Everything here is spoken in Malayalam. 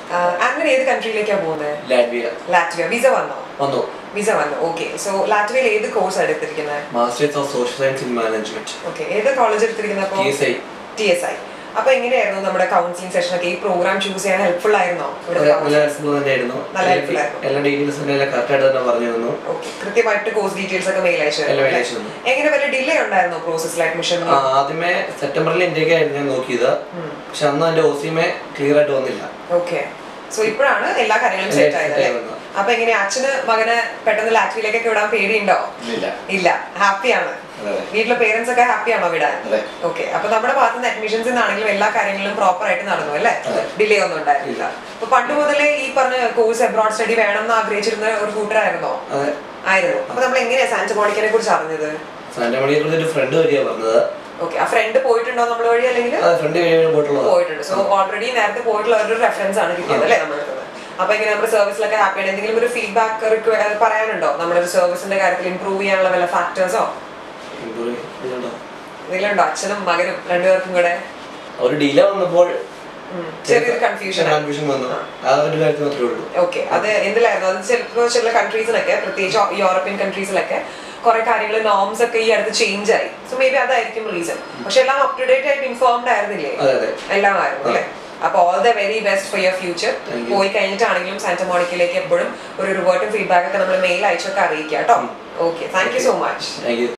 അങ്ങനെ ഏത് കൺട്രിയിലേക്കാണ് പോകുന്നത് ലാറ്റ്വിയ ലാറ്റ്വിയ വിസ വന്നോ വന്നു വിസ വന്നു ഓക്കെ സോ ലാറ്റ്വിയയിൽ ഏത് കോഴ്സ് എടുത്തിരിക്കുന്നത് masters of social science in management okay ഏത് കോളേജ് എടുത്തിരിക്കുന്നത് അപ്പോൾ T S I T S I അപ്പൊ എങ്ങനെയായിരുന്നു നമ്മുടെ കൗൺസിലിംഗ് സെഷൻ ഒക്കെ ഈ പ്രോഗ്രാം ചൂസ് ചെയ്യാൻ ഹെൽപ്ഫുൾ ആയിരുന്നോ ഇവിടെ നല്ല ഹെൽപ്ഫുൾ തന്നെയായിരുന്നു നല്ല helpful ആയിരുന്നു. എല്ലാ ഡീറ്റെയിൽസും എല്ലാം കറക്റ്റ് ആയിട്ട് തന്നെ പറഞ്ഞു തന്നു ഓക്കെ കൃത്യമായിട്ട് കോഴ്സ് ഡീറ്റെയിൽസ് ഒക്കെ മെയിൽ അയച്ചു എല്ലാം mail അയച്ചു തന്നു. എങ്ങനെ വലിയ ഡിലേ ഉണ്ടായിരുന്നോ പ്രോസസ്സിൽ അഡ്മിഷൻ ആ, ആദ്യമേ സെപ്റ്റംബറിൽ ഇന്ത്യക്ക് ആയിരുന്നു ഞാൻ നോക്കിയത് പക്ഷെ അന്ന് എന്റെ ഒസിമേ ക്ലിയർ ആയിട്ട് വന്നില്ല ഓക്കെ സോ ഇപ്പോഴാണ് എല്ലാ കാര്യങ്ങളും എല്ലാം സെറ്റ് ആയത് set ആയി അല്ലേ? വന്നത്. അപ്പൊ എങ്ങനെ അച്ഛന് മകനെ പെട്ടെന്ന് ലാറ്റ്വിയിലേക്കൊക്കെ വിടാൻ പേടിയുണ്ടോ ഇല്ല ഇല്ല ഹാപ്പിയാണ് അതെ. വീട്ടിലെ പേരൻസ് ഒക്കെ ഹാപ്പിയാണോ വിടാൻ അതെ. ഓക്കെ അപ്പൊ നമ്മുടെ ഭാഗത്ത് നിന്ന് അഡ്മിഷൻസ് ആണെങ്കിലും എല്ലാ കാര്യങ്ങളും പ്രോപ്പർ ആയിട്ട് നടന്നു അല്ലേ അതെ. ഡിലേ ഒന്നും ഉണ്ടായിരുന്നില്ല ഇല്ല. അപ്പൊ പണ്ട് മുതലേ ഈ പറഞ്ഞ കോഴ്സ് എബ്രോഡ് സ്റ്റഡി വേണം എന്ന് ആഗ്രഹിച്ചിരുന്ന ഒരു കൂട്ടരായിരുന്നോ അതെ ആയിരുന്നു അപ്പൊ നമ്മൾ എങ്ങനെയാ സാന്റമോണിക്കിനെ കുറിച്ച് അറിഞ്ഞത് സാന്റമണിയെ കുറിച്ച് ഒരു ഫ്രണ്ട് വഴിയാ പറഞ്ഞത് ഓക്കെ ആ ഫ്രണ്ട് പോയിട്ടുണ്ടോ നമ്മൾ വഴി അല്ലെങ്കിൽ അത് ഫ്രണ്ട് വഴി പോയിട്ടുള്ളത് പോയിട്ടുണ്ട് സോ ഓൾറെഡി നേരത്തെ പോയിട്ടുള്ള ഒരു റെഫറൻസ് ആണ് കിട്ടിയത് അല്ലേ നമ്മൾക്ക് അപ്പൊ ഇങ്ങനെ നമ്മുടെ സർവീസിലൊക്കെ ഹാപ്പി ആണ് എന്തെങ്കിലും ഒരു ഫീഡ്ബാക്ക് പറയാനുണ്ടോ നമ്മുടെ ഒരു സർവീസിന്റെ കാര്യത്തിൽ ഇംപ്രൂവ് ചെയ്യാനുള്ള വല്ല ഫാക്ടേഴ്സോ ഇതിലുണ്ടോ അച്ഛനും മകനും രണ്ടുപേർക്കും കൂടെ ഒരു ഡിലേ വന്നപ്പോൾ ഉം, ചെറിയൊരു കൺഫ്യൂഷൻ കൺഫ്യൂഷൻ വന്നു ആ ഒരു കാര്യത്തിൽ മാത്രമേ ഉള്ളൂ ഓക്കെ അത് എന്തിലായിരുന്നു അത് ചിലപ്പോൾ ചില കൺട്രീസിലൊക്കെ പ്രത്യേകിച്ച് യൂറോപ്യൻ കൺട്രീസിലൊക്കെ കുറെ കാര്യങ്ങൾ നോംസ് ഒക്കെ ഈ അടുത്ത് ചേഞ്ച് ആയി സോ മേ ബി അതായിരിക്കും റീസൺ പക്ഷെ എല്ലാം അപ് ടു ഡേറ്റ് ആയിട്ട് ഇൻഫോംഡ് ആയിരുന്നില്ലേ അതെ അതെ എല്ലാം ആയിരുന്നു അല്ലേ അപ്പൊ all the very best for your future Thank you. പോയി കഴിഞ്ഞിട്ടാണെങ്കിലും സാന്റമോണിക്കിലേക്ക് എപ്പോഴും ഒരു റിവേർട്ടും ഫീഡ്ബാക്ക് ഒക്കെ നമ്മൾ മെയിൽ അയച്ചൊക്കെ അറിയിക്കാം കേട്ടോ okay thank you so much thank U